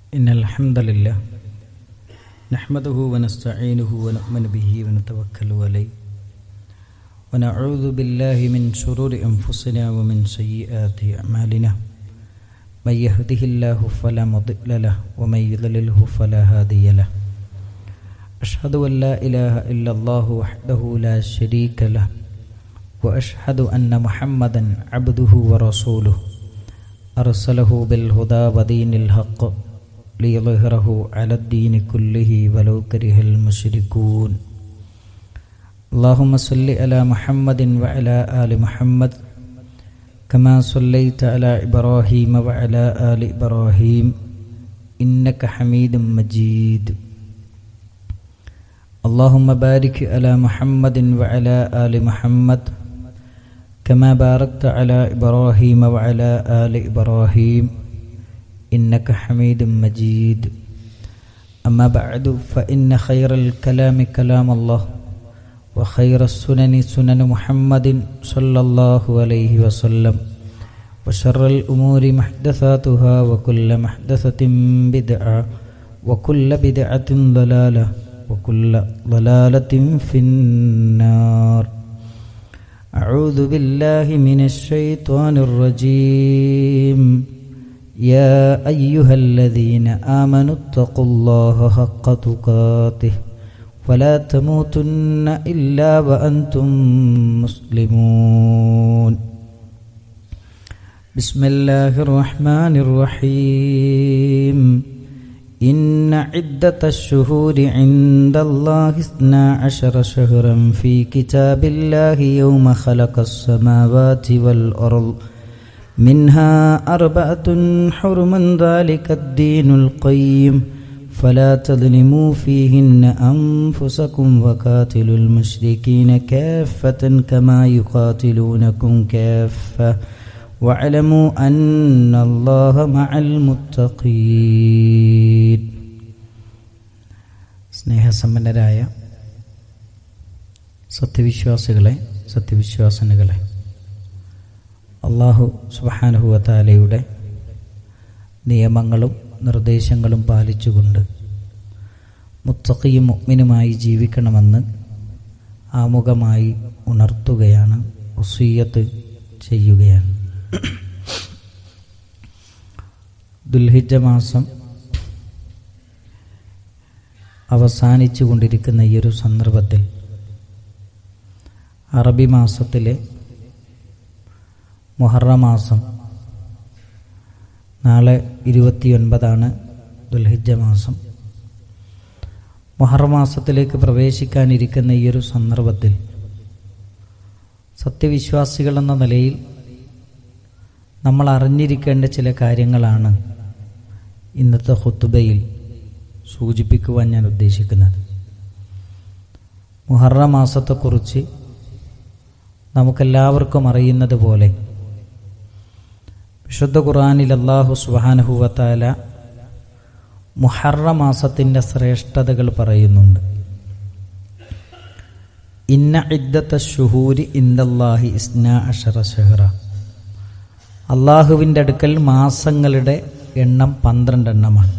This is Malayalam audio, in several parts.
إن الحمد لله نحمده ونستعينه ونؤمن به ونتوكل عليه ونعوذ بالله من شرور أنفسنا ومن سيئات أعمالنا من يهده الله فلا مضل له ومن يضلله فلا هادي له أشهد أن لا إله إلا الله وحده لا شريك له وأشهد أن محمدا عبده ورسوله أرسله بالهدى ودين الحق ليظهره على الدين كله ولو كره المشركون اللهم صل على محمد وعلى آل محمد كما صليت على إبراهيم وعلى آل إبراهيم إنك حميد مجيد اللهم بارك على محمد وعلى آل محمد كما باركت على إبراهيم وعلى آل إبراهيم إنك حميد مجيد أما بعد فإن خير الكلام كلام الله وخير السنن سنن محمد صلى الله عليه وسلم وشر الأمور محدثاتها وكل محدثة بدعة وكل بدعة ضلالة وكل ضلالة في النار أعوذ بالله من الشيطان الرجيم يا أيها الذين آمنوا اتقوا الله حق تقاته ولا تموتن إلا وأنتم مسلمون بسم الله الرحمن الرحيم إن عدة الشهور عند الله اثنا عشر شهرا في كتاب الله يوم خلق السماوات والأرض منها أربعة حرم ذلك الدين القيم فلا تظلموا فيهن أنفسكم وقاتلوا المشركين كافة كما يقاتلونكم كافة واعلموا أن الله مع المتقين സ്നേഹസമ്പന്നരായ സത്യവിശ്വാസികളെ സത്യവിശ്വാസനകളെ അള്ളാഹു സുബാനുഹുവത്താലയുടെ നിയമങ്ങളും നിർദ്ദേശങ്ങളും പാലിച്ചുകൊണ്ട് മുത്തഖിയും മുഗ്മിനുമായി ജീവിക്കണമെന്ന് ആമുഖമായി ഉണർത്തുകയാണ് ഒസീയത്ത് ചെയ്യുകയാണ് ദുൽഹിജ മാസം അവസാനിച്ചു കൊണ്ടിരിക്കുന്ന ഈ ഒരു സന്ദർഭത്തിൽ അറബി മാസത്തിലെ മൊഹറ മാസം നാളെ ഇരുപത്തിയൊൻപതാണ് ദുൽഹിജ മാസം മൊഹറ മാസത്തിലേക്ക് പ്രവേശിക്കാനിരിക്കുന്ന ഈ ഒരു സന്ദർഭത്തിൽ സത്യവിശ്വാസികൾ എന്ന നിലയിൽ നമ്മൾ അറിഞ്ഞിരിക്കേണ്ട ചില കാര്യങ്ങളാണ് ഇന്നത്തെ ഹുത്തുബയിൽ സൂചിപ്പിക്കുവാൻ ഞാൻ ഉദ്ദേശിക്കുന്നത് മുഹറ മാസത്തെക്കുറിച്ച് നമുക്കെല്ലാവർക്കും അറിയുന്നത് പോലെ വിശുദ്ധ ഖുറാനിൽ അള്ളാഹു സുബാനഹുവത്താല മുഹറ മാസത്തിൻ്റെ ശ്രേഷ്ഠതകൾ പറയുന്നുണ്ട് ഇന്ന ഇദ്ദത്ത ഷുഹൂരി ഇന്ദല്ലാഹി ഇസ്ന അഷറ ഷെഹറ അള്ളാഹുവിൻ്റെ അടുക്കൽ മാസങ്ങളുടെ എണ്ണം പന്ത്രണ്ടെണ്ണമാണ്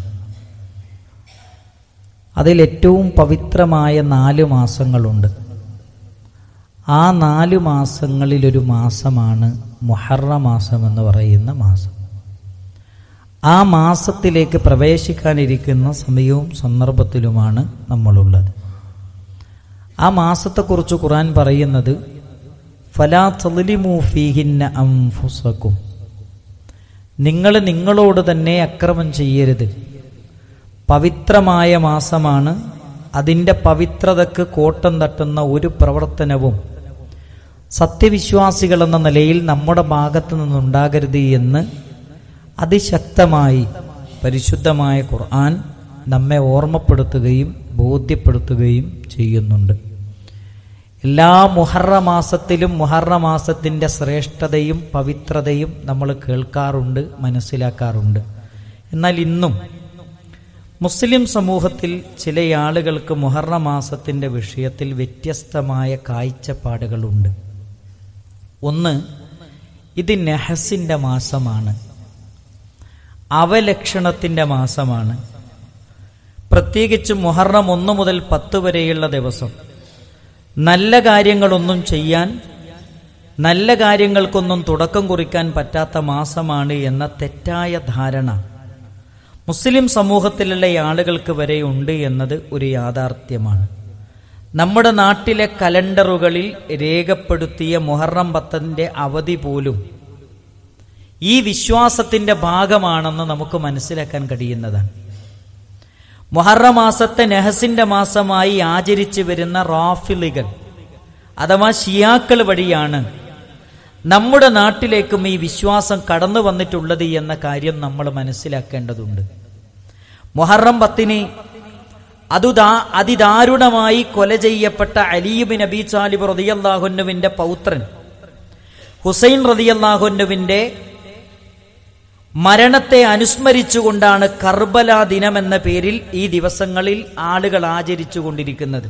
അതിൽ ഏറ്റവും പവിത്രമായ നാല് മാസങ്ങളുണ്ട് ആ നാല് മാസങ്ങളിലൊരു മാസമാണ് മുഹറ മാസം എന്ന് പറയുന്ന മാസം ആ മാസത്തിലേക്ക് പ്രവേശിക്കാനിരിക്കുന്ന സമയവും സന്ദർഭത്തിലുമാണ് നമ്മളുള്ളത് ആ മാസത്തെക്കുറിച്ച് ഖുറാൻ പറയുന്നത് ഫലാ തലിമു ഫീഹിന്ന അംഫുസക്കും നിങ്ങൾ നിങ്ങളോട് തന്നെ അക്രമം ചെയ്യരുത് പവിത്രമായ മാസമാണ് അതിൻ്റെ പവിത്രതക്ക് കോട്ടം തട്ടുന്ന ഒരു പ്രവർത്തനവും സത്യവിശ്വാസികൾ എന്ന നിലയിൽ നമ്മുടെ ഭാഗത്തു നിന്നുണ്ടാകരുത് എന്ന് അതിശക്തമായി പരിശുദ്ധമായ ഖുർആൻ നമ്മെ ഓർമ്മപ്പെടുത്തുകയും ബോധ്യപ്പെടുത്തുകയും ചെയ്യുന്നുണ്ട് എല്ലാ മുഹറ മാസത്തിലും മുഹറ മാസത്തിൻ്റെ ശ്രേഷ്ഠതയും പവിത്രതയും നമ്മൾ കേൾക്കാറുണ്ട് മനസ്സിലാക്കാറുണ്ട് എന്നാൽ ഇന്നും മുസ്ലിം സമൂഹത്തിൽ ചില ആളുകൾക്ക് മുഹറ മാസത്തിൻ്റെ വിഷയത്തിൽ വ്യത്യസ്തമായ കാഴ്ചപ്പാടുകളുണ്ട് ഒന്ന് ഇത് നെഹസിൻ്റെ മാസമാണ് അവലക്ഷണത്തിന്റെ മാസമാണ് പ്രത്യേകിച്ച് മുഹറം ഒന്ന് മുതൽ പത്ത് വരെയുള്ള ദിവസം നല്ല കാര്യങ്ങളൊന്നും ചെയ്യാൻ നല്ല കാര്യങ്ങൾക്കൊന്നും തുടക്കം കുറിക്കാൻ പറ്റാത്ത മാസമാണ് എന്ന തെറ്റായ ധാരണ മുസ്ലിം സമൂഹത്തിലുള്ള ആളുകൾക്ക് വരെ ഉണ്ട് എന്നത് ഒരു യാഥാർത്ഥ്യമാണ് നമ്മുടെ നാട്ടിലെ കലണ്ടറുകളിൽ രേഖപ്പെടുത്തിയ മുഹറം പത്തിന്റെ അവധി പോലും ഈ വിശ്വാസത്തിന്റെ ഭാഗമാണെന്ന് നമുക്ക് മനസ്സിലാക്കാൻ കഴിയുന്നതാണ് മുഹറം മാസത്തെ നെഹസിന്റെ മാസമായി ആചരിച്ചു വരുന്ന റാഫിലുകൾ അഥവാ ഷിയാക്കൾ വഴിയാണ് നമ്മുടെ നാട്ടിലേക്കും ഈ വിശ്വാസം കടന്നു വന്നിട്ടുള്ളത് എന്ന കാര്യം നമ്മൾ മനസ്സിലാക്കേണ്ടതുണ്ട് മുഹറം പത്തിന് അതുദാ അതിദാരുണമായി കൊല ചെയ്യപ്പെട്ട അലീബ് നബി സാലിബ് റതിയല്ലാഹുന്നുവിന്റെ പൗത്രൻ ഹുസൈൻ റതിയല്ലാഹുന്നുവിന്റെ മരണത്തെ അനുസ്മരിച്ചുകൊണ്ടാണ് കർബല ദിനം എന്ന പേരിൽ ഈ ദിവസങ്ങളിൽ ആളുകൾ ആചരിച്ചു കൊണ്ടിരിക്കുന്നത്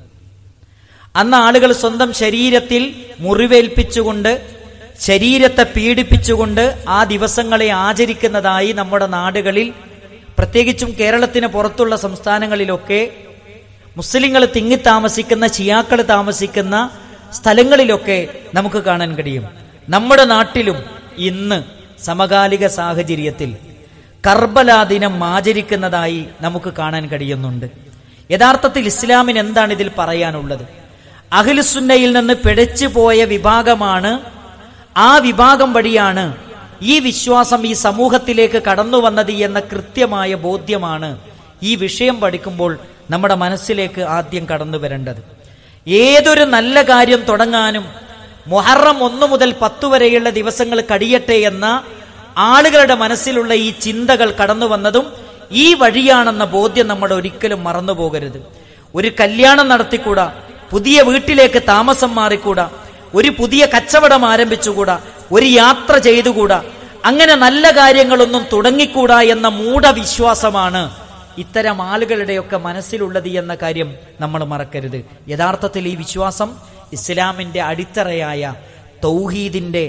അന്ന് ആളുകൾ സ്വന്തം ശരീരത്തിൽ മുറിവേൽപ്പിച്ചുകൊണ്ട് ശരീരത്തെ പീഡിപ്പിച്ചുകൊണ്ട് ആ ദിവസങ്ങളെ ആചരിക്കുന്നതായി നമ്മുടെ നാടുകളിൽ പ്രത്യേകിച്ചും കേരളത്തിന് പുറത്തുള്ള സംസ്ഥാനങ്ങളിലൊക്കെ മുസ്ലിങ്ങൾ തിങ്ങി താമസിക്കുന്ന ഷിയാക്കൾ താമസിക്കുന്ന സ്ഥലങ്ങളിലൊക്കെ നമുക്ക് കാണാൻ കഴിയും നമ്മുടെ നാട്ടിലും ഇന്ന് സമകാലിക സാഹചര്യത്തിൽ കർബല ദിനം ആചരിക്കുന്നതായി നമുക്ക് കാണാൻ കഴിയുന്നുണ്ട് യഥാർത്ഥത്തിൽ ഇസ്ലാമിന് എന്താണ് ഇതിൽ പറയാനുള്ളത് അഖിലുസുന്നയിൽ നിന്ന് പിഴച്ചു പോയ വിഭാഗമാണ് ആ വിഭാഗം വഴിയാണ് ഈ വിശ്വാസം ഈ സമൂഹത്തിലേക്ക് കടന്നു വന്നത് എന്ന കൃത്യമായ ബോധ്യമാണ് ഈ വിഷയം പഠിക്കുമ്പോൾ നമ്മുടെ മനസ്സിലേക്ക് ആദ്യം കടന്നു വരേണ്ടത് ഏതൊരു നല്ല കാര്യം തുടങ്ങാനും മൊഹറം ഒന്നു മുതൽ പത്തു വരെയുള്ള ദിവസങ്ങൾ കഴിയട്ടെ എന്ന ആളുകളുടെ മനസ്സിലുള്ള ഈ ചിന്തകൾ കടന്നു വന്നതും ഈ വഴിയാണെന്ന ബോധ്യം നമ്മൾ ഒരിക്കലും മറന്നു പോകരുത് ഒരു കല്യാണം നടത്തിക്കൂടാ പുതിയ വീട്ടിലേക്ക് താമസം മാറിക്കൂടാ ഒരു പുതിയ കച്ചവടം ആരംഭിച്ചുകൂടാ ഒരു യാത്ര ചെയ്തുകൂടാ അങ്ങനെ നല്ല കാര്യങ്ങളൊന്നും തുടങ്ങിക്കൂടാ എന്ന മൂഢവിശ്വാസമാണ് ഇത്തരം ആളുകളുടെയൊക്കെ മനസ്സിലുള്ളത് എന്ന കാര്യം നമ്മൾ മറക്കരുത് യഥാർത്ഥത്തിൽ ഈ വിശ്വാസം ഇസ്ലാമിന്റെ അടിത്തറയായ തൗഹീദിന്റെ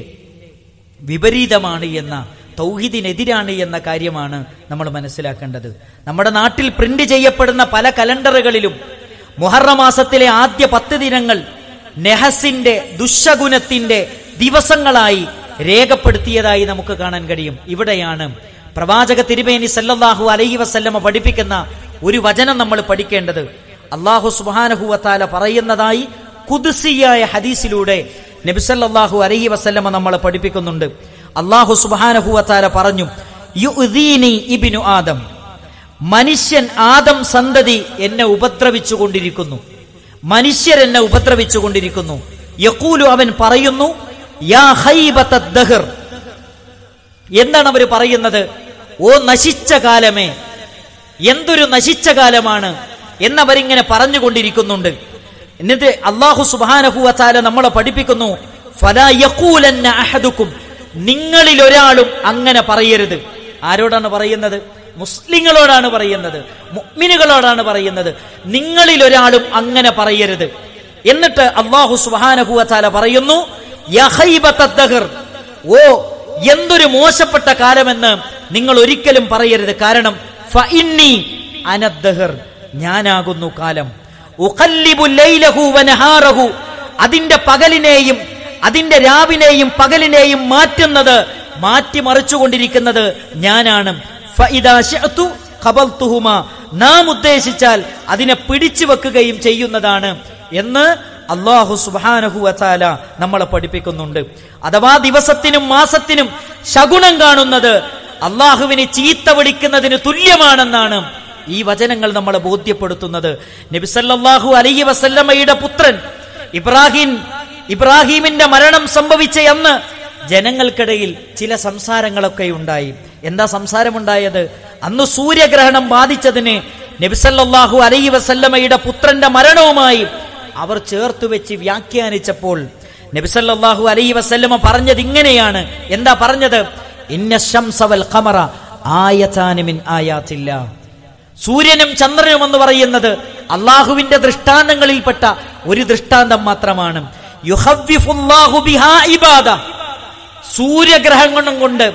വിപരീതമാണ് എന്ന തൗഹീദിനെതിരാണ് എന്ന കാര്യമാണ് നമ്മൾ മനസ്സിലാക്കേണ്ടത് നമ്മുടെ നാട്ടിൽ പ്രിന്റ് ചെയ്യപ്പെടുന്ന പല കലണ്ടറുകളിലും മുഹറ മാസത്തിലെ ആദ്യ പത്ത് ദിനങ്ങൾ നെഹസിന്റെ ദുശഗുണത്തിന്റെ ദിവസങ്ങളായി രേഖപ്പെടുത്തിയതായി നമുക്ക് കാണാൻ കഴിയും ഇവിടെയാണ് പ്രവാചക തിരുമേനി സല്ലല്ലാഹു അലൈഹി വസല്ലമ പഠിപ്പിക്കുന്ന ഒരു വചനം നമ്മൾ പഠിക്കേണ്ടത് അള്ളാഹു സുബാനഹുവത്താല പറയുന്നതായി കുദ്സിയായ ഹദീസിലൂടെ നബിസല്ലാഹു അലൈഹി വസല്ലമ നമ്മളെ പഠിപ്പിക്കുന്നുണ്ട് അള്ളാഹു സുബാനഹുവത്താല പറഞ്ഞു യുദീനി ഇബിനു ആദം മനുഷ്യൻ ആദം സന്തതി എന്നെ ഉപദ്രവിച്ചു കൊണ്ടിരിക്കുന്നു മനുഷ്യർ എന്നെ ഉപദ്രവിച്ചു കൊണ്ടിരിക്കുന്നു യക്കൂലു അവൻ പറയുന്നു യാ ഹൈബത്ത ദഹർ എന്താണ് അവർ പറയുന്നത് ഓ നശിച്ച കാലമേ എന്തൊരു നശിച്ച കാലമാണ് എന്നവരിങ്ങനെ പറഞ്ഞുകൊണ്ടിരിക്കുന്നുണ്ട് എന്നിട്ട് അള്ളാഹു സുബാനഹുവച്ചാല നമ്മളെ പഠിപ്പിക്കുന്നു ഫലാ യഖൂലന്ന അഹദുക്കും നിങ്ങളിൽ ഒരാളും അങ്ങനെ പറയരുത് ആരോടാണ് പറയുന്നത് മുസ്ലിങ്ങളോടാണ് പറയുന്നത് മുഅ്മിനുകളോടാണ് പറയുന്നത് നിങ്ങളിൽ ഒരാളും അങ്ങനെ പറയരുത് എന്നിട്ട് അള്ളാഹു സുബാനഹുവച്ചാല പറയുന്നു യഹൈബത്ത ദഹർ ഓ എന്തൊരു മോശപ്പെട്ട കാലമെന്ന് നിങ്ങൾ ഒരിക്കലും പറയരുത് കാരണം ഫഇന്നി അനദ്ദഹർ ഞാനാകുന്നു കാലം ഉഖല്ലിബു ലൈലഹു വനഹാറഹു അതിന്റെ പകലിനെയും അതിന്റെ രാവിനെയും പകലിനെയും മാറ്റുന്നത് മാറ്റിമറിച്ചുകൊണ്ടിരിക്കുന്നത് ഞാനാണ് ഫഇദാ ശഅതു ഖബൽതുഹുമാ നാം ഉദ്ദേശിച്ചാൽ അതിനെ പിടിച്ചു വെക്കുകയും ചെയ്യുന്നതാണ് എന്ന് അള്ളാഹു സുബാനഹു വച്ചാല നമ്മളെ പഠിപ്പിക്കുന്നുണ്ട് അഥവാ ദിവസത്തിനും മാസത്തിനും ശകുനം കാണുന്നത് അള്ളാഹുവിനെ ചീത്ത വിളിക്കുന്നതിന് തുല്യമാണെന്നാണ് ഈ വചനങ്ങൾ നമ്മളെ ബോധ്യപ്പെടുത്തുന്നത് നബിസല്ലാഹു അലൈഹി വസല്ലമ്മയുടെ പുത്രൻ ഇബ്രാഹിം ഇബ്രാഹിമിന്റെ മരണം സംഭവിച്ച അന്ന് ജനങ്ങൾക്കിടയിൽ ചില സംസാരങ്ങളൊക്കെ ഉണ്ടായി എന്താ സംസാരമുണ്ടായത് അന്ന് സൂര്യഗ്രഹണം ബാധിച്ചതിന് നബിസല്ലാഹു അലൈഹി വസല്ലമ്മയുടെ പുത്രന്റെ മരണവുമായി അവർ ചേർത്ത് വെച്ച് വ്യാഖ്യാനിച്ചപ്പോൾ നബിസല്ലാഹു അലൈ വസല്ലമ പറഞ്ഞത് ഇങ്ങനെയാണ് എന്താ പറഞ്ഞത് ഇന്ന ശംസവൽ ഖമറ ആയതാനുമിൻ ആയാത്തില്ല സൂര്യനും ചന്ദ്രനും എന്ന് പറയുന്നത് അള്ളാഹുവിന്റെ ദൃഷ്ടാന്തങ്ങളിൽപ്പെട്ട ഒരു ദൃഷ്ടാന്തം മാത്രമാണ് യുഹവ്വിഫുല്ലാഹു ബിഹാ ഇബാദ സൂര്യഗ്രഹണം കൊണ്ട്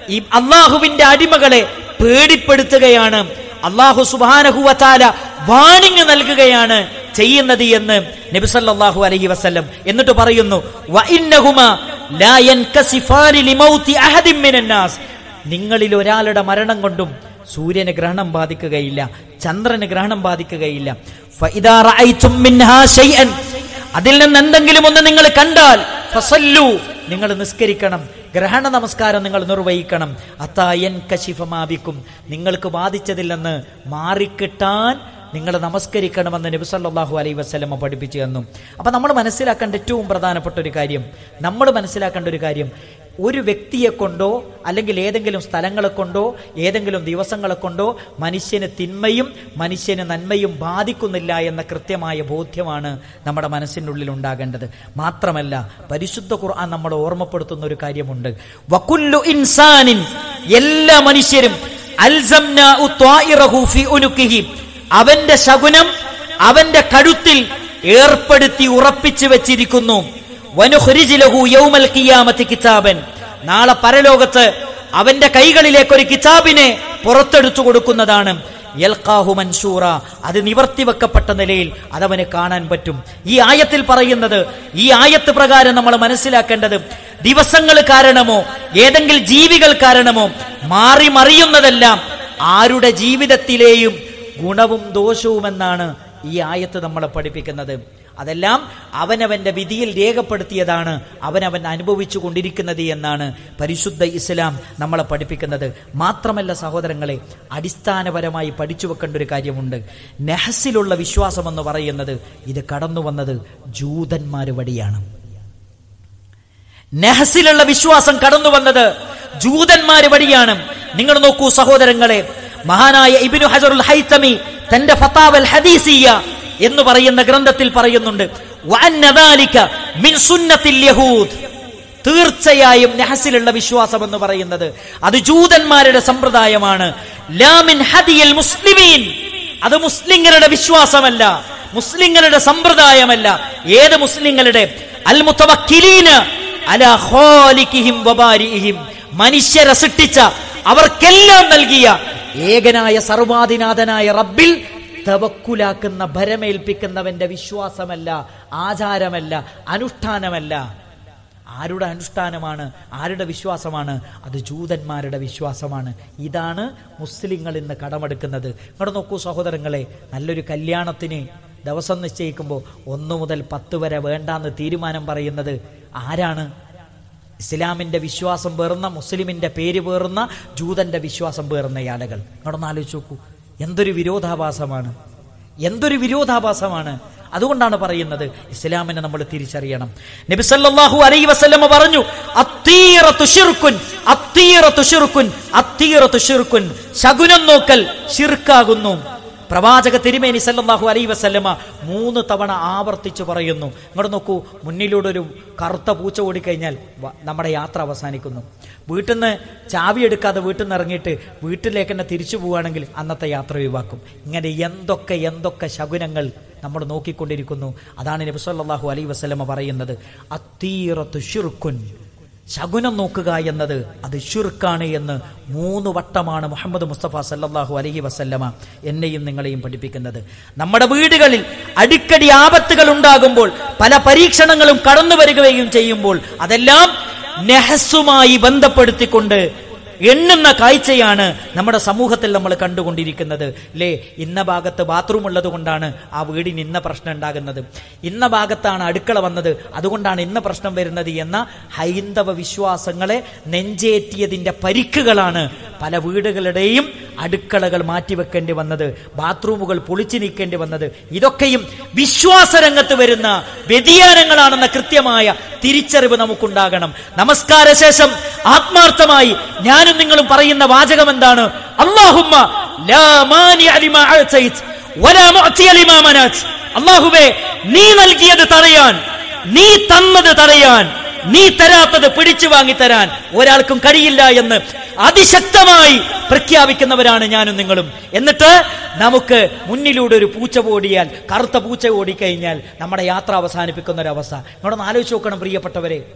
ഈ അള്ളാഹുവിന്റെ അടിമകളെ പേടിപ്പെടുത്തുകയാണ് അള്ളാഹു സുബാനഹുവത്താല വാണിംഗ് നൽകുകയാണ് ചെയ്യുന്നത് എന്ന് നബിസല്ലാഹു അലൈഹി വസല്ലം എന്നിട്ട് പറയുന്നു "വഇന്നഹുമ ലാ യൻകസിഫാനി ലിമൗതി അഹദിൻ മിനന്നാസ്." നിങ്ങളിൽ ഒരാളുടെ മരണം കൊണ്ടും സൂര്യന് ഗ്രഹണം ബാധിക്കുകയില്ല ചന്ദ്രന് ഗ്രഹണം ബാധിക്കുകയില്ല ഫഇദാ റഅയ്തും മിൻഹാ ശൈഅൻ അതിൽ നിന്ന് എന്തെങ്കിലും ഒന്ന് നിങ്ങൾ കണ്ടാൽ ഫസല്ലു നിങ്ങൾ നിസ്കരിക്കണം ഗ്രഹണ നമസ്കാരം നിങ്ങൾ നിർവഹിക്കണം അത്തായൻ കശിഫമാപിക്കും നിങ്ങൾക്ക് ബാധിച്ചതിൽ നിന്ന് മാറിക്കിട്ടാൻ നിങ്ങൾ നമസ്കരിക്കണമെന്ന് നബി സല്ലല്ലാഹു അലൈഹി വസല്ലമ പഠിപ്പിച്ചു തന്നു അപ്പൊ നമ്മൾ മനസ്സിലാക്കേണ്ട ഏറ്റവും പ്രധാനപ്പെട്ട ഒരു കാര്യം നമ്മൾ മനസ്സിലാക്കേണ്ട ഒരു കാര്യം ഒരു വ്യക്തിയെ കൊണ്ടോ അല്ലെങ്കിൽ ഏതെങ്കിലും സ്ഥലങ്ങളെ കൊണ്ടോ ഏതെങ്കിലും ദിവസങ്ങളെ കൊണ്ടോ മനുഷ്യന് തിന്മയും മനുഷ്യന് നന്മയും ബാധിക്കുന്നില്ല എന്ന കൃത്യമായ ബോധ്യമാണ് നമ്മുടെ മനസ്സിനുള്ളിൽ ഉണ്ടാകേണ്ടത് മാത്രമല്ല പരിശുദ്ധ ഖുർആൻ നമ്മൾ ഓർമ്മപ്പെടുത്തുന്ന ഒരു കാര്യമുണ്ട് വകുല്ലു ഇൻസാനിൻ എല്ലാ മനുഷ്യരും അൽസംനാഉ ത്വാഇറഹു ഫി ഉനുക്കിഹി അവന്റെ ശകുനം അവന്റെ കഴുത്തിൽ ഏർപ്പെടുത്തി ഉറപ്പിച്ചു വെച്ചിരിക്കുന്നു വനുഹ്രിജിലഹു യൗമൽ ഖിയാമത്തി കിതാബൻ നാളെ പരലോകത്ത് അവന്റെ കൈകളിലേക്ക് ഒരു കിതാബിനെ പുറത്തെടുത്തു കൊടുക്കുന്നതാണ് യൽഖാഹു മൻഷൂറ അത് നിവർത്തി വെക്കപ്പെട്ട നിലയിൽ അതവന് കാണാൻ പറ്റും ഈ ആയത്തിൽ പറയുന്നത് ഈ ആയത്ത് പ്രകാരം നമ്മൾ മനസ്സിലാക്കേണ്ടത് ദിവസങ്ങൾ കാരണമോ ഏതെങ്കിലും ജീവികൾ കാരണമോ മാറി മറിയുന്നതെല്ലാം ആരുടെ ജീവിതത്തിലെയും ഗുണവും ദോഷവുമെന്നാണ് ഈ ആയത്ത് നമ്മളെ പഠിപ്പിക്കുന്നത് അതെല്ലാം അവനവന്റെ വിധിയിൽ രേഖപ്പെടുത്തിയതാണ് അവനവൻ അനുഭവിച്ചു കൊണ്ടിരിക്കുന്നത് എന്നാണ് പരിശുദ്ധ ഇസ്ലാം നമ്മളെ പഠിപ്പിക്കുന്നത് മാത്രമല്ല സഹോദരങ്ങളെ അടിസ്ഥാനപരമായി പഠിച്ചു വെക്കേണ്ട ഒരു കാര്യമുണ്ട് നെഹസിലുള്ള വിശ്വാസം എന്ന് പറയുന്നത് ഇത് കടന്നു വന്നത് ജൂതന്മാർ വഴിയാണ് നെഹസിലുള്ള വിശ്വാസം കടന്നു വന്നത് ജൂതന്മാര് വഴിയാണ് നിങ്ങൾ നോക്കൂ സഹോദരങ്ങളെ മഹാനായ ഇബിനു ഹജറുൽ ഹൈത്തമി തന്റെ ഫത്താവൽ ഹദീസിയ എന്ന് പറയുന്ന ഗ്രന്ഥത്തിൽ പറയുന്നുണ്ട് "വഅന്ന ذَلِكَ മിൻ സുന്നത്തിൽ യഹൂദ് തീർച്ചയായും നെഹസിലുള്ള വിശ്വാസം എന്ന് പറയുന്നത് അത് ജൂതന്മാരുടെ സമ്പ്രദായമാണ് ലാ മിൻ ഹദിയൽ മുസ്ലിമീൻ അത് മുസ്ലിങ്ങളുടെ വിശ്വാസമല്ല മുസ്ലിങ്ങളുടെ സമ്പ്രദായമല്ല ഏത് മുസ്ലിങ്ങളുടെ അൽ മുത്തവക്കിലീന അലാ ഖാലിഖിഹിം വബാരിഹിം മനുഷ്യരെ സൃഷ്ടിച്ച അവർക്കെല്ലാം നൽകിയ ഏകനായ സർവാധിനാഥനായ റബ്ബിൽ തവക്കുലാക്കുന്ന ഭരമേൽപ്പിക്കുന്നവന്റെ വിശ്വാസമല്ല ആചാരമല്ല അനുഷ്ഠാനമല്ല ആരുടെ അനുഷ്ഠാനമാണ് ആരുടെ വിശ്വാസമാണ് അത് ജൂതന്മാരുടെ വിശ്വാസമാണ് ഇതാണ് മുസ്ലിങ്ങൾ ഇന്ന് കടമെടുക്കുന്നത് ഇങ്ങോട്ട് നോക്കൂ സഹോദരങ്ങളെ നല്ലൊരു കല്യാണത്തിന് ദിവസം നിശ്ചയിക്കുമ്പോൾ ഒന്നു മുതൽ പത്ത് വരെ വേണ്ടാന്ന് തീരുമാനം പറയുന്നത് ആരാണ് ഇസ്ലാമിന്റെ വിശ്വാസം പേറുന്ന മുസ്ലിമിന്റെ പേര് പേറുന്ന ജൂതന്റെ വിശ്വാസം പേറുന്ന ആളുകൾ ഇങ്ങോട്ടൊന്ന് ആലോചിച്ച് നോക്കൂ എന്തൊരു വിരോധാഭാസമാണ് എന്തൊരു വിരോധാഭാസമാണ് അതുകൊണ്ടാണ് പറയുന്നത് ഇസ്ലാമിനെ നമ്മൾ തിരിച്ചറിയണം നബി സല്ലല്ലാഹു അലൈഹി വസല്ലമ പറഞ്ഞു അത്തീറത്തു ശിർക്കുൻ അത്തീറത്തു ശിർക്കുൻ അത്തീറത്തു ശിർക്കുൻ ശകുനം നോക്കൽ ശിർക്കാകുന്നു പ്രവാചക തിരുമേനി സല്ലല്ലാഹു അലൈഹി വസല്ലമ മൂന്ന് തവണ ആവർത്തിച്ചു പറയുന്നു ഇങ്ങോട്ട് നോക്കൂ മുന്നിലൂടെ ഒരു കറുത്ത പൂച്ച ഓടിക്കഴിഞ്ഞാൽ വ- നമ്മുടെ യാത്ര അവസാനിക്കുന്നു വീട്ടിൽ നിന്ന് ചാവി എടുക്കാതെ വീട്ടിൽ നിന്ന് ഇറങ്ങിയിട്ട് വീട്ടിലേക്ക് തന്നെ തിരിച്ചു പോവുകയാണെങ്കിൽ അന്നത്തെ യാത്ര ഒഴിവാക്കും ഇങ്ങനെ എന്തൊക്കെ എന്തൊക്കെ ശകുനങ്ങൾ നമ്മൾ നോക്കിക്കൊണ്ടിരിക്കുന്നു അതാണ് നബി സല്ലല്ലാഹു അലൈഹി വസല്ലമ പറയുന്നത് അത്തീറത്തു ഷിർക്കുൻ ശകുനം നോക്കുക എന്നത് അത് ഷുർക്കാണ് എന്ന് മൂന്ന് വട്ടമാണ് മുഹമ്മദ് മുസ്തഫ സല്ലല്ലാഹു അലൈഹി വസല്ലമ എന്നെയും നിങ്ങളെയും പഠിപ്പിക്കുന്നത് നമ്മുടെ വീടുകളിൽ അടിക്കടി ആപത്തുകൾ ഉണ്ടാകുമ്പോൾ പല പരീക്ഷണങ്ങളും കടന്നു വരികയും ചെയ്യുമ്പോൾ അതെല്ലാം നെഹസുമായി ബന്ധപ്പെടുത്തിക്കൊണ്ട് എണ്ണുന്ന കാഴ്ചയാണ് നമ്മുടെ സമൂഹത്തിൽ നമ്മൾ കണ്ടുകൊണ്ടിരിക്കുന്നത് അല്ലേ ഇന്ന ഭാഗത്ത് ബാത്റൂം ഉള്ളത് കൊണ്ടാണ് ആ വീടിന് ഇന്ന പ്രശ്നം ഉണ്ടാകുന്നത് ഇന്ന ഭാഗത്താണ് അടുക്കള വന്നത് അതുകൊണ്ടാണ് ഇന്ന പ്രശ്നം വരുന്നത് എന്ന ഹൈന്ദവ വിശ്വാസങ്ങളെ നെഞ്ചേറ്റിയതിന്റെ പരിക്കുകളാണ് പല വീടുകളുടെയും അടുക്കളകൾ മാറ്റിവെക്കേണ്ടി വന്നത് ബാത്റൂമുകൾ പൊളിച്ചു നീക്കേണ്ടി വന്നത് ഇതൊക്കെയും വിശ്വാസരംഗത്ത് വരുന്ന വ്യതിയാനങ്ങളാണെന്ന കൃത്യമായ തിരിച്ചറിവ് നമുക്കുണ്ടാകണം നമസ്കാര ശേഷം ആത്മാർത്ഥമായി ഞാനും നിങ്ങളും പറയുന്ന വാചകം എന്താണ് അള്ളാഹുമ്മ ലാ മാനിഅ ലിമാ അഅ്തൈത് വലാ മുഅ്തിയ ലിമാ മനഅത് അള്ളാഹുവേ നീ നൽകിയത് തടയാൻ നീ തന്നത് തടയാൻ നീ തരാത്തത് പിടിച്ചു വാങ്ങി തരാൻ ഒരാൾക്കും കഴിയില്ല എന്ന് അതിശക്തമായി പ്രഖ്യാപിക്കുന്നവരാണ് ഞാനും നിങ്ങളും എന്നിട്ട് നമുക്ക് മുന്നിലൂടെ ഒരു പൂച്ച ഓടിയാൽ കറുത്ത പൂച്ച ഓടിക്കഴിഞ്ഞാൽ നമ്മുടെ യാത്ര അവസാനിപ്പിക്കുന്ന ഒരു അവസ്ഥ നിങ്ങളൊന്ന് ആലോചിച്ച് നോക്കണം പ്രിയപ്പെട്ടവരെ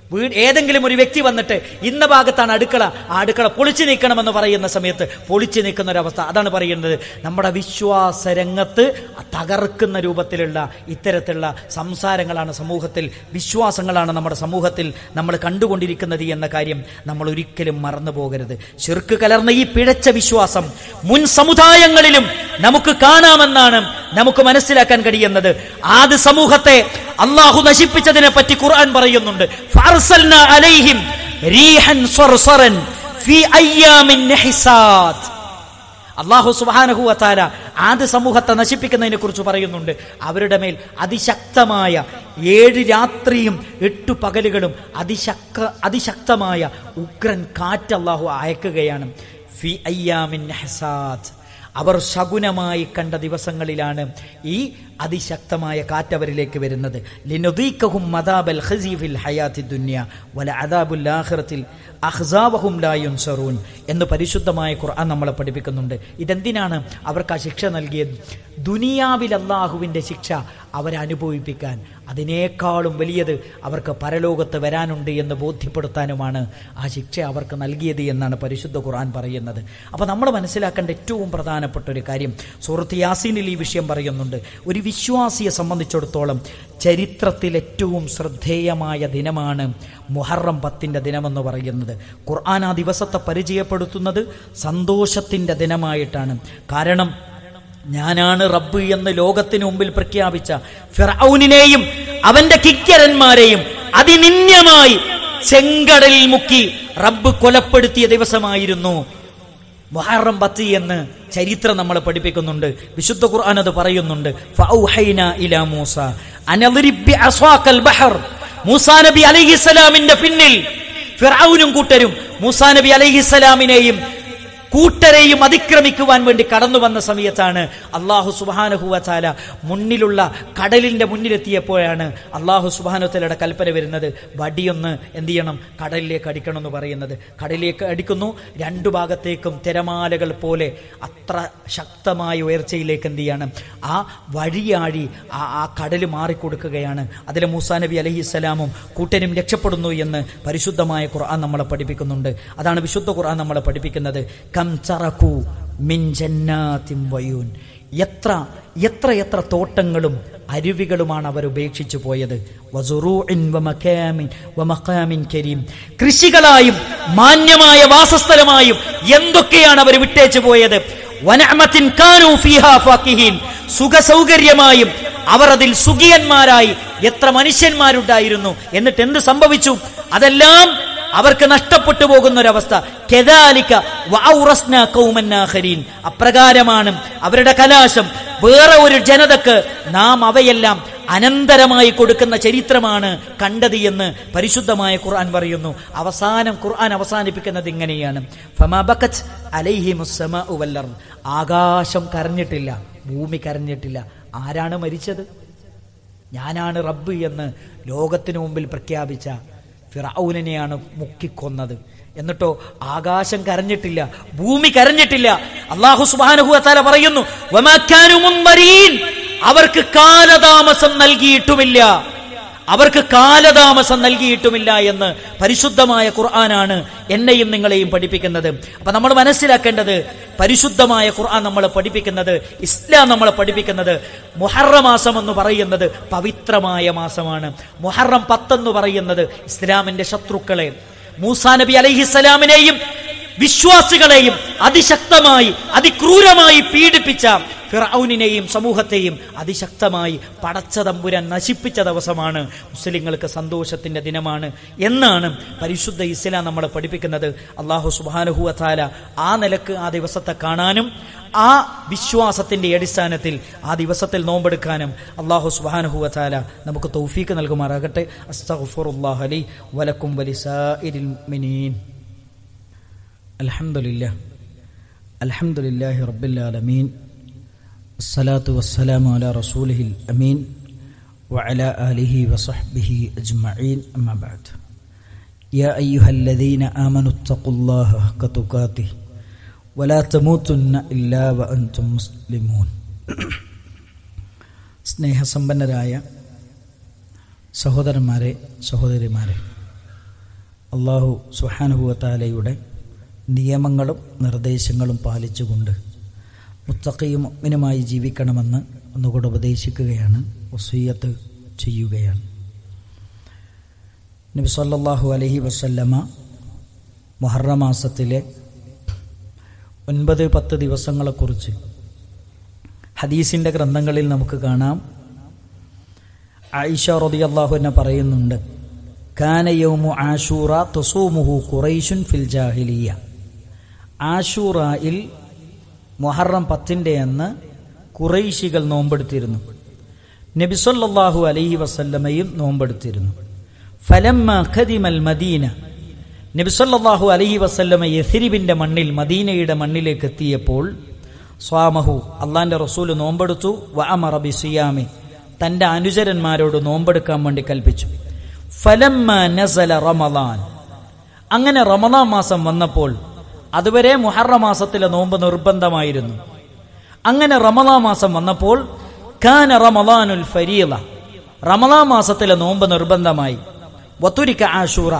വീട് ഏതെങ്കിലും ഒരു വ്യക്തി വന്നിട്ട് ഇന്ന ഭാഗത്താണ് അടുക്കള ആ അടുക്കള പൊളിച്ചു നീക്കണമെന്ന് പറയുന്ന സമയത്ത് പൊളിച്ചു നീക്കുന്ന ഒരവസ്ഥ അതാണ് പറയുന്നത് നമ്മുടെ വിശ്വാസ രംഗത്ത് തകർക്കുന്ന രൂപത്തിലുള്ള ഇത്തരത്തിലുള്ള സംസാരങ്ങളാണ് സമൂഹത്തിൽ വിശ്വാസങ്ങളാണ് നമ്മുടെ സമൂഹത്തിൽ നമ്മൾ കണ്ടുകൊണ്ടിരിക്കുന്നത് എന്ന കാര്യം നമ്മൾ ഒരിക്കലും മറന്നു പോകരുത് ശിർക്ക് കലർന്ന ഈ പിഴച്ച വിശ്വാസം മുൻ സമുദായങ്ങളിലും നമുക്ക് കാണാമെന്നാണ് നമുക്ക് മനസ്സിലാക്കാൻ കഴിയുന്നത് ആദ്യ സമൂഹത്തെ അള്ളാഹു നശിപ്പിച്ചതിനെ പറ്റി ഖുർആൻ പറയുന്നുണ്ട് ഫഅർസൽനാ അലൈഹിം റീഹൻ സർസറൻ ഫീ അയ്യാമിൻ നഹിസാത്ത് അള്ളാഹു സുബാനഹു അത്താല ആദ്യ സമൂഹത്തെ നശിപ്പിക്കുന്നതിനെ കുറിച്ച് പറയുന്നുണ്ട് അവരുടെ മേൽ അതിശക്തമായ ഏഴ് രാത്രിയും എട്ടു പകലുകളും അതിശക്ത അതിശക്തമായ ഉഗ്രൻ കാറ്റ് അള്ളാഹു അയക്കുകയാണ് ഫി അയ്യാമിൻ നഹസാത്ത് അവർ ശകുനമായി കണ്ട ദിവസങ്ങളിലാണ് ഈ അതിശക്തമായ കാറ്റ് അവരിലേക്ക് വരുന്നത് ലിനുദീക്കഹും മദാബൽ ഖസീഫിൽ ഹയാത്തി ദുന്യ വല അദാബുൽ ആഖിറത്തിൽ അഹ്സാവഹും ലാ യുൻസറൂൻ എന്ന് പരിശുദ്ധമായ ഖുർആൻ നമ്മളെ പഠിപ്പിക്കുന്നുണ്ട് ഇതെന്തിനാണ് അവർക്ക് ആ ശിക്ഷ നൽകിയത് ദുനിയാവിൽ അള്ളാഹുവിൻ്റെ ശിക്ഷ അവരെ അനുഭവിപ്പിക്കാൻ അതിനേക്കാളും വലിയത് അവർക്ക് പരലോകത്ത് വരാനുണ്ട് എന്ന് ബോധ്യപ്പെടുത്താനുമാണ് ആ ശിക്ഷ അവർക്ക് നൽകിയത് എന്നാണ് പരിശുദ്ധ ഖുർആൻ പറയുന്നത് അപ്പോൾ നമ്മൾ മനസ്സിലാക്കേണ്ട ഏറ്റവും പ്രധാനപ്പെട്ട ഒരു കാര്യം സുഹൃത്ത് യാസീനിൽ ഈ വിഷയം പറയുന്നുണ്ട് ഒരു വിശ്വാസിയെ സംബന്ധിച്ചിടത്തോളം ചരിത്രത്തിൽ ഏറ്റവും ശ്രദ്ധേയമായ ദിനമാണ് മുഹറം പത്തിൻ്റെ ദിനമെന്ന് പറയുന്നത് ഖുർആൻ ആ ദിവസത്തെ പരിചയപ്പെടുത്തുന്നത് സന്തോഷത്തിൻ്റെ ദിനമായിട്ടാണ് കാരണം ഞാനാണ് റബ്ബ് എന്ന് ലോകത്തിന് മുമ്പിൽ പ്രഖ്യാപിച്ച ഫിറൌനിനെയും അവന്റെ കിക്കരന്മാരെയും അതിനിന്യമായി ചെങ്കടലിൽ മുക്കി റബ്ബ് കൊലപ്പെടുത്തിയ ദിവസമായിരുന്നു മുഹറം പത്ത് എന്ന് ചരിത്രം നമ്മളെ പഠിപ്പിക്കുന്നുണ്ട് വിശുദ്ധ ഖുർആൻ അത് പറയുന്നുണ്ട് ഫഔഹൈന ഇലാ മൂസ അനദ്രിബ് ബിഅസ്വാക്കൽ ബഹർ മൂസാ നബി അലൈഹിസ്സലാമിന്റെ പിന്നിൽ ഫിറഔനും കൂട്ടരും മൂസാ നബി അലൈഹിസ്സലാമിനെയും കൂട്ടരെയും അതിക്രമിക്കുവാൻ വേണ്ടി കടന്നു വന്ന സമയത്താണ് അള്ളാഹു സുബാനഹുവല മുന്നിലുള്ള കടലിന്റെ മുന്നിലെത്തിയപ്പോഴാണ് അള്ളാഹു സുബാനുത്തലയുടെ കൽപ്പന വരുന്നത് വടിയൊന്ന് എന്ത് ചെയ്യണം കടലിലേക്ക് അടിക്കണം എന്ന് പറയുന്നത് കടലിലേക്ക് അടിക്കുന്നു രണ്ടു ഭാഗത്തേക്കും തിരമാലകൾ പോലെ അത്ര ശക്തമായ ഉയർച്ചയിലേക്ക് എന്ത് ചെയ്യണം ആ വഴിയാഴി ആ ആ കടൽ മാറിക്കൊടുക്കുകയാണ് അതിലെ മൂസാ നബി അലഹിസ്സലാമും കൂട്ടരും രക്ഷപ്പെടുന്നു എന്ന് പരിശുദ്ധമായ ഖുർആൻ നമ്മളെ പഠിപ്പിക്കുന്നുണ്ട് അതാണ് വിശുദ്ധ ഖുർആൻ നമ്മളെ പഠിപ്പിക്കുന്നത് കം ചറക്കു മിൻ ജന്നാത്തിൻ വയൂൻ എത്ര എത്ര എത്ര തോട്ടങ്ങളും അരുവികളുമാണ് അവർ ഉപേക്ഷിച്ചു പോയത് വസുറൂഇൻ വമകാമിൻ വമഖാമിൻ കരീം കൃഷികളായും മാന്യമായ വാസസ്ഥലമായും എന്തൊക്കെയാണ് അവർ വിട്ടേച്ചു പോയത് വനഅമത്തിൻ കാനൂ ഫീഹാ ഫാക്കിഹീൻ സുഖസൗകര്യമായും അവർ അതിൽ സുഖിയന്മാരായി എത്ര മനുഷ്യന്മാരുണ്ടായിരുന്നു എന്നിട്ട് എന്ത് സംഭവിച്ചു അതെല്ലാം അവർക്ക് നഷ്ടപ്പെട്ടു പോകുന്ന ഒരവസ്ഥ കെദാലിക്ക വഔറസ്ന കൗമന്നാഹരീൻ അപ്രകാരമാണ് അവരുടെ കലാശം വേറെ ഒരു ജനതക്ക് നാം അവയെല്ലാം അനന്തരമായി കൊടുക്കുന്ന ചരിത്രമാണ് കണ്ടത് എന്ന് പരിശുദ്ധമായ ഖുർആൻ പറയുന്നു അവസാനം ഖുർആൻ അവസാനിപ്പിക്കുന്നത് ഇങ്ങനെയാണ് ഫമാബക്കത്ത് അലൈഹിമുസ്സമാഉ വല്ലർ ആകാശം കരഞ്ഞിട്ടില്ല ഭൂമി കരഞ്ഞിട്ടില്ല ആരാണ് മരിച്ചത് ഞാനാണ് റബ്ബ് എന്ന് ലോകത്തിനു മുമ്പിൽ പ്രഖ്യാപിച്ച ഫിറൌനെയാണ് മുക്കിക്കൊന്നത് എന്നിട്ടോ ആകാശം കരഞ്ഞിട്ടില്ല ഭൂമി കരഞ്ഞിട്ടില്ല അള്ളാഹു സുബാനഹു താല പറയുന്നു "വമാ കാനൂ മുൻമരീൻ." അവർക്ക് കാലതാമസം നൽകിയിട്ടുമില്ല അവർക്ക് കാലതാമസം നൽകിയിട്ടുമില്ല എന്ന് പരിശുദ്ധമായ ഖുർആനാണ് എന്നെയും നിങ്ങളെയും പഠിപ്പിക്കുന്നത് അപ്പൊ നമ്മൾ മനസ്സിലാക്കേണ്ടത് പരിശുദ്ധമായ ഖുർആൻ നമ്മളെ പഠിപ്പിക്കുന്നത് ഇസ്ലാം നമ്മളെ പഠിപ്പിക്കുന്നത് മുഹറ മാസം എന്ന് പറയുന്നത് പവിത്രമായ മാസമാണ് മുഹറം പത്തെന്ന് പറയുന്നത് ഇസ്ലാമിന്റെ ശത്രുക്കളെ മൂസാ നബി അലൈഹിസ്സലാമിനെയും വിശ്വാസികളെയും അതിശക്തമായി അതിക്രൂരമായി പീഡിപ്പിച്ച ഫിറൌനിനെയും സമൂഹത്തെയും അതിശക്തമായി പടച്ച തമ്പുരാൻ നശിപ്പിച്ച ദിവസമാണ് മുസ്ലിങ്ങൾക്ക് സന്തോഷത്തിന്റെ ദിനമാണ് എന്നാണ് പരിശുദ്ധ ഇസ്ലാം നമ്മളെ പഠിപ്പിക്കുന്നത് അള്ളാഹു സുബാനുഹുവ താല ആ നിലക്ക് ആ ദിവസത്തെ കാണാനും ആ വിശ്വാസത്തിന്റെ അടിസ്ഥാനത്തിൽ ആ ദിവസത്തിൽ നോമ്പെടുക്കാനും അള്ളാഹു സുബാനുഹുവ താല നമുക്ക് തൗഫീക്ക് നൽകുമാറാകട്ടെ അസ്തഗ്ഫിറുല്ലാഹ് ലി വലക്കും വലിസാഇരിൽ മുഅ്മിനീൻ അൽഹംദുലില്ലാ അൽഹംദുലില്ലാഹി റബ്ബിൽ ആലമീൻ الصلاة والسلام على رسوله الأمين وعلى آله وصحبه أجمعين أما بعد يا أيها الذين آمنوا اتقوا الله حق تقاته ولا تموتن إلا وأنتم مسلمون സ്നേഹസമ്പന്നരായ സഹോദരന്മാരെ സഹോദരിമാരെ അള്ളാഹു സുഹാനുഭവത്താലയുടെ നിയമങ്ങളും നിർദ്ദേശങ്ങളും പാലിച്ചുകൊണ്ട് മുത്തക്കയും മുഅ്മിനുമായി ജീവിക്കണമെന്ന് ഒന്നുകൂടെ ഉപദേശിക്കുകയാണ് വസീയത്ത് ചെയ്യുകയാണ് നബി സല്ലല്ലാഹു അലൈഹി വസല്ലമ മുഹറ മാസത്തിലെ ഒൻപത് പത്ത് ദിവസങ്ങളെക്കുറിച്ച് ഹദീസിൻ്റെ ഗ്രന്ഥങ്ങളിൽ നമുക്ക് കാണാം ആയിഷ റളിയല്ലാഹു അൻഹ പറയുന്നുണ്ട് കാന യൗമു ആഷൂറ തുസൂമുഹു ഖുറൈശുൻ ഫിൽ ജാഹിലിയ ആഷൂറയിൽ മുഹറം പത്തിൻ്റെ അന്ന് കുറൈശികൾ നോമ്പെടുത്തിരുന്നു നബി സല്ലല്ലാഹു അലൈഹി വസല്ലമയും നോമ്പെടുത്തിരുന്നു ഫലമ്മ ഖദിമൽ മദീന നബി സല്ലല്ലാഹു അലൈഹി വസല്ലമ യഥിരിബിന്റെ മണ്ണിൽ മദീനയുടെ മണ്ണിലേക്ക് എത്തിയപ്പോൾ സ്വാമഹു അള്ളാന്റെ റസൂല് നോമ്പെടുത്തു വ അമറ ബി സിയാമി തന്റെ അനുചരന്മാരോട് നോമ്പെടുക്കാൻ വേണ്ടി കൽപ്പിച്ചു ഫലമ്മ നസല റമദാൻ അങ്ങനെ റമദാൻ മാസം വന്നപ്പോൾ അതുവരെ മുഹറ മാസത്തിലെ നോമ്പ് നിർബന്ധമായിരുന്നു അങ്ങനെ റമദാ മാസം വന്നപ്പോൾ കാന റമദാനുൽ ഫരീള റമദാ മാസത്തിലെ നോമ്പ് നിർബന്ധമായി വത്തുരിക്ക ആഷൂറ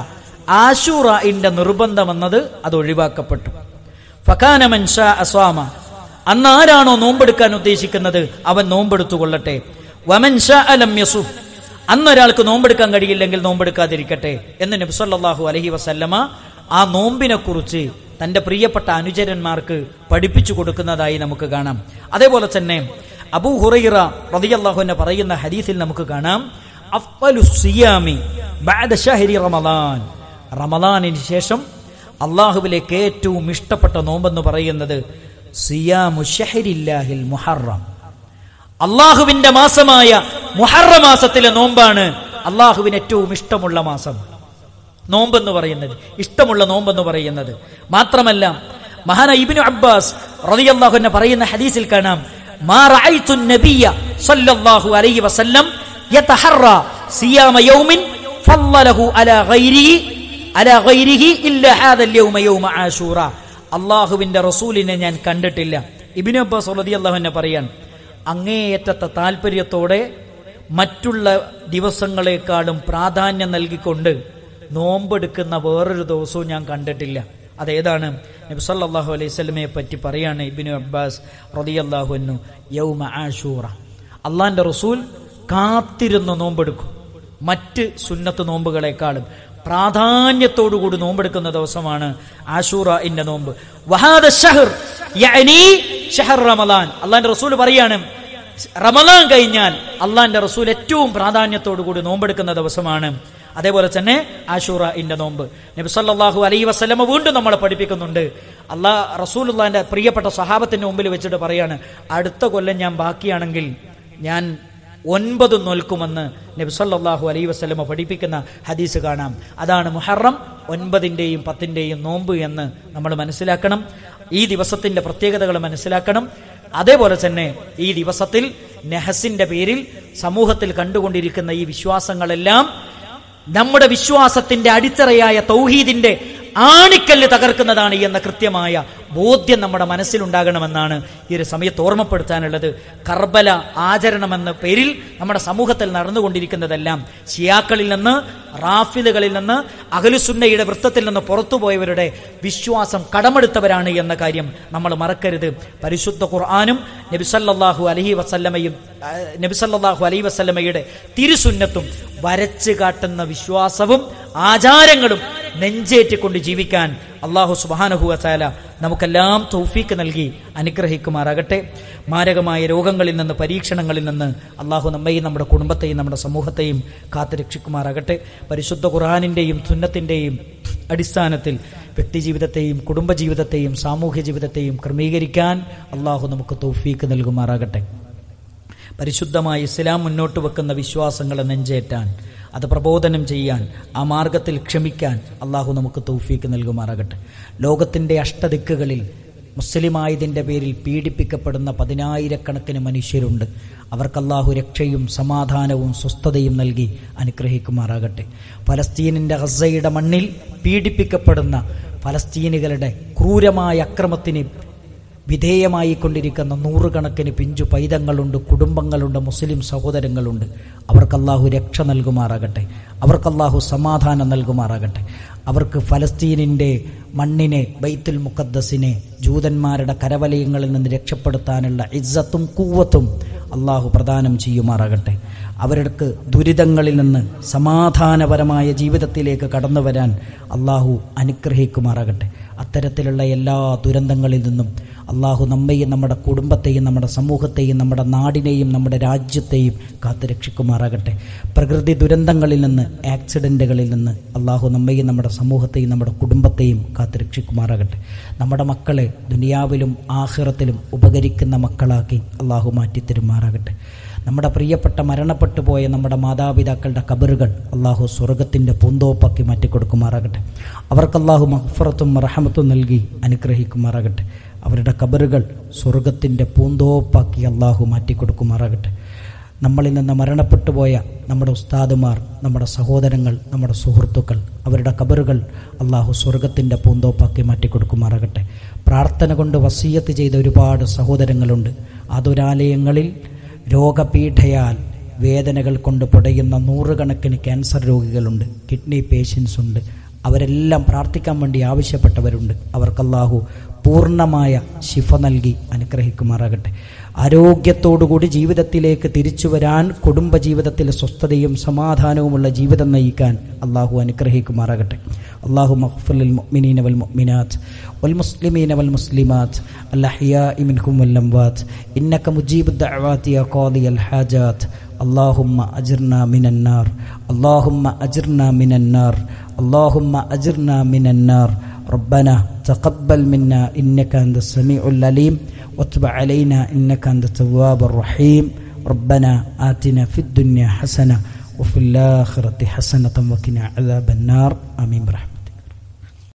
ആഷൂറന്റെ നിർബന്ധം എന്നത് അത് ഒഴിവാക്കപ്പെട്ടു ഫക്കാന മൻഷാ അസ്വാമ അന്ന് ആരാണോ നോമ്പെടുക്കാൻ ഉദ്ദേശിക്കുന്നത് അവൻ നോമ്പെടുത്തു കൊള്ളട്ടെ വമൻ ഷാ അലം യസുഫ് അന്നൊരാൾക്ക് നോമ്പെടുക്കാൻ കഴിയില്ലെങ്കിൽ നോമ്പെടുക്കാതിരിക്കട്ടെ എന്ന് നബ്സല്ലാഹു അലഹി വസല്ലമ ആ നോമ്പിനെ കുറിച്ച് തന്റെ പ്രിയപ്പെട്ട അനുചരന്മാർക്ക് പഠിപ്പിച്ചു കൊടുക്കുന്നതായി നമുക്ക് കാണാം അതേപോലെ തന്നെ അബൂ ഹുറൈറ റളിയല്ലാഹുവിനെ പറയുന്ന ഹദീസിൽ നമുക്ക് കാണാം അഫ്ളു സിയാമി ബഅദ ഷഹരി റമദാൻ റമദാനിന് ശേഷം അള്ളാഹുവിലേക്ക് ഏറ്റവും ഇഷ്ടപ്പെട്ട നോമ്പെന്ന് പറയുന്നത് സിയാമു ഷഹരില്ലാഹിൽ മുഹറം അള്ളാഹുവിന്റെ മാസമായ മുഹറ മാസത്തിലെ നോമ്പാണ് അള്ളാഹുവിന് ഏറ്റവും ഇഷ്ടമുള്ള മാസം നോമ്പെന്ന് പറയുന്നത് ഇഷ്ടമുള്ള നോമ്പെന്ന് പറയുന്നത് മാത്രമല്ല മഹാന ഇബ്നു അബ്ബാസ് റളിയല്ലാഹു അൻഹു പറയുന്ന ഹദീസിൽ കാണാം മാ റഅയ്തു നബിയ സല്ലല്ലാഹു അലൈഹി വസല്ലം യതഹറ സിയാമ യൗമിൻ ഫല്ലലഹു അലാ ഗൈരിഹി അലാ ഗൈരിഹി ഇല്ല ഹാദൽ യൗമ യൗമ ആശൂറ അള്ളാഹുവിന്റെ റസൂലിനെ ഞാൻ കണ്ടിട്ടില്ല ഇബ്നു അബ്ബാസ് റളിയല്ലാഹു അൻഹു പറയാൻ അങ്ങേയറ്റത്തെ താല്പര്യത്തോടെ മറ്റുള്ള ദിവസങ്ങളെക്കാളും പ്രാധാന്യം നൽകിക്കൊണ്ട് നോമ്പെടുക്കുന്ന വേറൊരു ദിവസവും ഞാൻ കണ്ടിട്ടില്ല അതേതാണ് നബ്സല്ലാഹു അലൈഹി സ്വലമയെ പറ്റി പറയാണ് ഇബിനു അബ്ബാസ് റതിയല്ലാഹുന്നു യൗമ ആഷൂറ അള്ളാന്റെ റസൂൽ കാത്തിരുന്ന് നോമ്പെടുക്കും മറ്റ് സുന്നത്ത് നോമ്പുകളെക്കാളും പ്രാധാന്യത്തോടുകൂടി നോമ്പെടുക്കുന്ന ദിവസമാണ് ആഷൂറ ഇന്റെ നോമ്പ് വഹാദ ഷഹർ യഅനി ഷഹർ റമദാൻ അള്ളാന്റെ റസൂൽ പറയാണ് റമദാൻ കഴിഞ്ഞാൽ അള്ളാന്റെ റസൂൽ ഏറ്റവും പ്രാധാന്യത്തോടു കൂടി നോമ്പെടുക്കുന്ന ദിവസമാണ് അതേപോലെ തന്നെ ആഷൂറ ഇന്റെ നോമ്പ് നബി സല്ലല്ലാഹു അലൈഹി വസല്ലമ വീണ്ടും നമ്മളെ പഠിപ്പിക്കുന്നുണ്ട് അള്ളാഹ് റസൂലുള്ളാന്റെ പ്രിയപ്പെട്ട സഹാബത്തിന്റെ മുമ്പിൽ വെച്ചിട്ട് പറയാണ് അടുത്ത കൊല്ലം ഞാൻ ബാക്കിയാണെങ്കിൽ ഞാൻ ഒൻപത് നോൽക്കുമെന്ന് നബി സല്ലല്ലാഹു അലൈഹി വസല്ലമ പഠിപ്പിക്കുന്ന ഹദീസ് കാണാം അതാണ് മുഹറം ഒൻപതിന്റെയും പത്തിന്റെയും നോമ്പ് എന്ന് നമ്മൾ മനസ്സിലാക്കണം ഈ ദിവസത്തിന്റെ പ്രത്യേകതകൾ മനസ്സിലാക്കണം അതേപോലെ തന്നെ ഈ ദിവസത്തിൽ നെഹസിന്റെ പേരിൽ സമൂഹത്തിൽ കണ്ടുകൊണ്ടിരിക്കുന്ന ഈ വിശ്വാസങ്ങളെല്ലാം നമ്മുടെ വിശ്വാസത്തിന്റെ അടിത്തറയായ തൗഹീദിന്റെ ആണിക്കല്ല് തകർക്കുന്നതാണ് എന്ന കൃത്യമായ ബോധ്യം നമ്മുടെ മനസ്സിലുണ്ടാകണമെന്നാണ് ഈ ഒരു സമയത്ത് ഓർമ്മപ്പെടുത്താനുള്ളത് കർബല ആചരണമെന്ന പേരിൽ നമ്മുടെ സമൂഹത്തിൽ നടന്നുകൊണ്ടിരിക്കുന്നതെല്ലാം ഷിയാക്കളിൽ നിന്ന് റാഫിദുകളിൽ നിന്ന് അഖലുസുന്നയുടെ വൃത്തത്തിൽ നിന്ന് പുറത്തുപോയവരുടെ വിശ്വാസം കടമെടുത്തവരാണ് എന്ന കാര്യം നമ്മൾ മറക്കരുത് പരിശുദ്ധ ഖുർആാനും നബിസല്ലാഹു അലഹി വസല്ലമയും നബിസല്ലാഹു അലൈഹി വസല്ലമയുടെ തിരുസുന്നത്തും വരച്ചു കാട്ടുന്ന വിശ്വാസവും ആചാരങ്ങളും നെഞ്ചേറ്റിക്കൊണ്ട് ജീവിക്കാൻ അള്ളാഹു സുബാനഹുവ ചാല നമുക്കെല്ലാം തൗഫീക്ക് നൽകി അനുഗ്രഹിക്കുമാറാകട്ടെ മാരകമായ രോഗങ്ങളിൽ നിന്ന് പരീക്ഷണങ്ങളിൽ നിന്ന് അള്ളാഹു നമ്മയും നമ്മുടെ കുടുംബത്തെയും നമ്മുടെ സമൂഹത്തെയും കാത്തുരക്ഷിക്കുമാറാകട്ടെ പരിശുദ്ധ ഖുർആാനിൻ്റെയും സുന്നത്തിൻ്റെയും അടിസ്ഥാനത്തിൽ വ്യക്തിജീവിതത്തെയും കുടുംബജീവിതത്തെയും സാമൂഹ്യ ജീവിതത്തെയും ക്രമീകരിക്കാൻ അള്ളാഹു നമുക്ക് തൗഫീക്ക് നൽകുമാറാകട്ടെ പരിശുദ്ധമായ ഇസ്ലാം മുന്നോട്ട് വെക്കുന്ന വിശ്വാസങ്ങളെ നെഞ്ചേറ്റാൻ അത് പ്രബോധനം ചെയ്യാൻ ആ മാർഗത്തിൽ ക്ഷമിക്കാൻ അള്ളാഹു നമുക്ക് തൗഫീക്ക് നൽകുമാറാകട്ടെ ലോകത്തിൻ്റെ അഷ്ടദിക്കുകളിൽ മുസ്ലിമായതിൻ്റെ പേരിൽ പീഡിപ്പിക്കപ്പെടുന്ന പതിനായിരക്കണക്കിന് മനുഷ്യരുണ്ട് അവർക്ക് അള്ളാഹു രക്ഷയും സമാധാനവും സ്വസ്ഥതയും നൽകി അനുഗ്രഹിക്കുമാറാകട്ടെ ഫലസ്തീനിൻ്റെ ഗസയുടെ മണ്ണിൽ പീഡിപ്പിക്കപ്പെടുന്ന ഫലസ്തീനികളുടെ ക്രൂരമായ അക്രമത്തിന് വിധേയമായി കൊണ്ടിരിക്കുന്ന നൂറുകണക്കിന് പിഞ്ചു പൈതങ്ങളുണ്ട് കുടുംബങ്ങളുണ്ട് മുസ്ലിം സഹോദരങ്ങളുണ്ട് അവർക്ക് അള്ളാഹു രക്ഷ നൽകുമാറാകട്ടെ അവർക്ക് അള്ളാഹു സമാധാനം നൽകുമാറാകട്ടെ അവർക്ക് ഫലസ്തീനിൻ്റെ മണ്ണിനെ ബൈത്തുൽ മുഖദ്ദസിനെ ജൂതന്മാരുടെ കരവലയങ്ങളിൽ നിന്ന് രക്ഷപ്പെടുത്താനുള്ള ഇജ്ജത്തും കൂവത്തും അള്ളാഹു പ്രദാനം ചെയ്യുമാറാകട്ടെ അവർക്ക് ദുരിതങ്ങളിൽ നിന്ന് സമാധാനപരമായ ജീവിതത്തിലേക്ക് കടന്നു വരാൻ അള്ളാഹു അനുഗ്രഹിക്കുമാറാകട്ടെ അത്തരത്തിലുള്ള എല്ലാ ദുരന്തങ്ങളിൽ നിന്നും അള്ളാഹു നമ്മയും നമ്മുടെ കുടുംബത്തെയും നമ്മുടെ സമൂഹത്തെയും നമ്മുടെ നാടിനെയും നമ്മുടെ രാജ്യത്തെയും കാത്തുരക്ഷിക്കുമാറാകട്ടെ പ്രകൃതി ദുരന്തങ്ങളിൽ നിന്ന് ആക്സിഡൻറ്റുകളിൽ നിന്ന് അള്ളാഹു നമ്മയും നമ്മുടെ സമൂഹത്തെയും നമ്മുടെ കുടുംബത്തെയും കാത്തുരക്ഷിക്കുമാറാകട്ടെ നമ്മുടെ മക്കളെ ദുനിയാവിലും ആഹിറത്തിലും ഉപകരിക്കുന്ന മക്കളാക്കി അള്ളാഹു മാറ്റിത്തരുമാറാകട്ടെ നമ്മുടെ പ്രിയപ്പെട്ട മരണപ്പെട്ടു പോയ നമ്മുടെ മാതാപിതാക്കളുടെ കബറുകൾ അള്ളാഹു സ്വർഗത്തിൻ്റെ പൂന്തോപ്പാക്കി മാറ്റിക്കൊടുക്കുമാറാകട്ടെ അവർക്ക് അള്ളാഹു മഹഫറത്തും റഹമത്തും നൽകി അനുഗ്രഹിക്കുമാറാകട്ടെ അവരുടെ കബറുകൾ സ്വർഗത്തിൻ്റെ പൂന്തോപ്പാക്കി അള്ളാഹു മാറ്റിക്കൊടുക്കുമാറാകട്ടെ നമ്മളിൽ നിന്ന് മരണപ്പെട്ടു പോയ നമ്മുടെ ഉസ്താദുമാർ നമ്മുടെ സഹോദരങ്ങൾ നമ്മുടെ സുഹൃത്തുക്കൾ അവരുടെ കബറുകൾ അള്ളാഹു സ്വർഗത്തിൻ്റെ പൂന്തോപ്പാക്കി മാറ്റിക്കൊടുക്കുമാറാകട്ടെ പ്രാർത്ഥന കൊണ്ട് വസീയത്ത് ചെയ്ത ഒരുപാട് സഹോദരങ്ങളുണ്ട് ആതുരാലയങ്ങളിൽ രോഗപീഠയാൽ വേദനകൾ കൊണ്ട് പുടയുന്ന നൂറുകണക്കിന് ക്യാൻസർ രോഗികളുണ്ട് കിഡ്നി പേഷ്യൻസ് ഉണ്ട് അവരെല്ലാം പ്രാർത്ഥിക്കാൻ വേണ്ടി ആവശ്യപ്പെട്ടവരുണ്ട് അവർക്കല്ലാഹു പൂർണ്ണമായ ശിഫ നൽകി അനുഗ്രഹിക്കുമാറാകട്ടെ ആരോഗ്യത്തോടുകൂടി ജീവിതത്തിലേക്ക് തിരിച്ചു വരാൻ കുടുംബജീവിതത്തിൽ സ്വസ്ഥതയും സമാധാനവുമുള്ള ജീവിതം നയിക്കാൻ അള്ളാഹു അനുഗ്രഹിക്കുമാറാകട്ടെ അള്ളാഹു മഹ്ഫുൽ മുഅ്മിനീന വൽ മുഅ്മിനാത്ത് വൽ മുസ്ലിമീന വൽ മുസ്ലിമാത്ത് الأحياء منهم والأموات إنك مجيب الدعوات يا قاضي الحاجات اللهم أجرنا من النار اللهم أجرنا من النار اللهم أجرنا من النار ربنا تقبل منا إنك أنت السميع العليم واتب علينا إنك أنت التواب الرحيم ربنا آتنا في الدنيا حسنة وفي الآخرة حسنة وقنا عذاب النار آمين برحمة